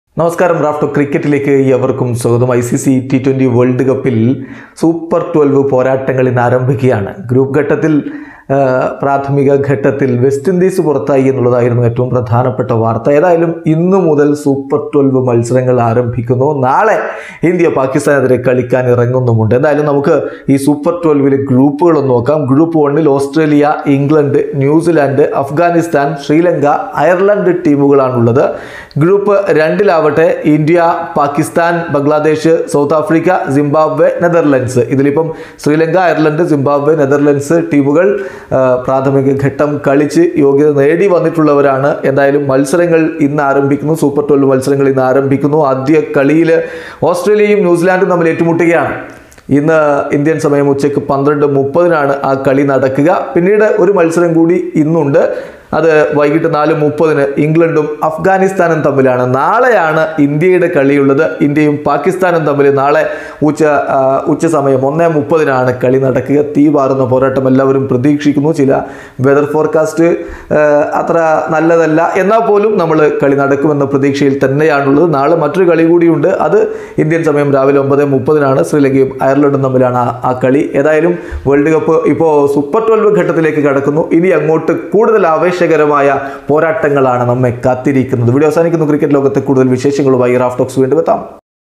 നമസ്കാരം റാഫ്റ്റോ ക്രിക്കറ്റിലേക്ക് എവർക്കും സ്വാഗതം I C C T twenty world കപ്പിൽ സൂപ്പർ ട്വൽവ് പോരാട്ടങ്ങൾ ഇന്ന് ആരംഭിക്കുകയാണ് ഗ്രൂപ്പ് ഘട്ടത്തിൽ ആ, പ്രാഥമിക ഘട്ടത്തിൽ വെസ്റ്റ് ഇൻഡീസ് പുറത്തായി എന്നുള്ളതായിരുന്നു ഏറ്റവും പ്രധാനപ്പെട്ട വാർത്ത ഏതായാലും ഇന്നു മുതൽ സൂപ്പർ ട്വൽവ് മത്സരങ്ങൾ ആരംഭിക്കുന്നു നാളെ ഇന്ത്യ പാകിസ്ഥാനെതിരെ കളിക്കാൻ ഇറങ്ങുന്നുമുണ്ട് എന്തായാലും നമുക്ക് ഈ സൂപ്പർ ട്വൽവിലെ ഗ്രൂപ്പുകളൊന്ന് നോക്കാം ഗ്രൂപ്പ് വണ്ണിൽ Australia England New Zealand Afghanistan Sri Lanka Ireland ടീമുകളാണുള്ളത് ഗ്രൂപ്പ് രണ്ടിലാവട്ടെ India Pakistan Bangladesh South Africa Zimbabwe Netherlands ഇതിലിപ്പം ശ്രീലങ്ക അയർലൻഡ് സിംബാബ്വെ നെതർലൻഡ്സ് ടീമുകൾ ആ, പ്രാഥമിക ഘട്ടം കളിച്ച് യോഗ്യത നേടി വന്നിട്ടുള്ളവരാണ് എന്തായാലും മത്സരങ്ങൾ ഇന്ന് ആരംഭിക്കുന്നു സൂപ്പർ ട്വൽവ് മത്സരങ്ങൾ ഇന്ന് ആരംഭിക്കുന്നു ആദ്യ കളിയിൽ ഓസ്ട്രേലിയയും ന്യൂസിലാൻഡും തമ്മിൽ ഏറ്റുമുട്ടുകയാണ് ഇന്ന് ഇന്ത്യൻ സമയം ഉച്ചയ്ക്ക് പന്ത്രണ്ട് മുപ്പതിനാണ് ആ കളി നടക്കുക പിന്നീട് ഒരു മത്സരം കൂടി ഇന്നുണ്ട് അത് വൈകിട്ട് നാല് മുപ്പതിന് ഇംഗ്ലണ്ടും അഫ്ഗാനിസ്ഥാനും തമ്മിലാണ് നാളെയാണ് ഇന്ത്യയുടെ കളിയുള്ളത് ഇന്ത്യയും പാകിസ്ഥാനും തമ്മിൽ നാളെ ഉച്ച ആ, ഉച്ച സമയം ഒന്നേ മുപ്പതിനാണ് കളി നടക്കുക തീ പാറുന്ന പോരാട്ടം എല്ലാവരും പ്രതീക്ഷിക്കുന്നു ചില വെതർ ഫോർകാസ്റ്റ് അത്ര നല്ലതല്ല എന്നാൽ പോലും നമ്മൾ കളി നടക്കുമെന്ന പ്രതീക്ഷയിൽ തന്നെയാണുള്ളത് നാളെ മറ്റൊരു കളി കൂടിയുണ്ട് അത് ഇന്ത്യൻ സമയം രാവിലെ ഒമ്പത് മുപ്പതിനാണ് ശ്രീലങ്കയും അയർലൻഡും തമ്മിലാണ് ആ- ആ കളി ഏതായാലും വേൾഡ് കപ്പ് ഇപ്പോൾ സൂപ്പർ ട്വൽവ് ഘട്ടത്തിലേക്ക് കടക്കുന്നു ഇനി അങ്ങോട്ട് കൂടുതൽ ആവേശകരമായ പോരാട്ടങ്ങളാണ് നമ്മെ കാത്തിരിക്കുന്നത് വീഡിയോ അവസാനിക്കുന്നു ക്രിക്കറ്റ് ലോകത്തെ കൂടുതൽ വിശേഷങ്ങളുമായി റാഫ്റ്റോക്സ് വീണ്ടും എത്താം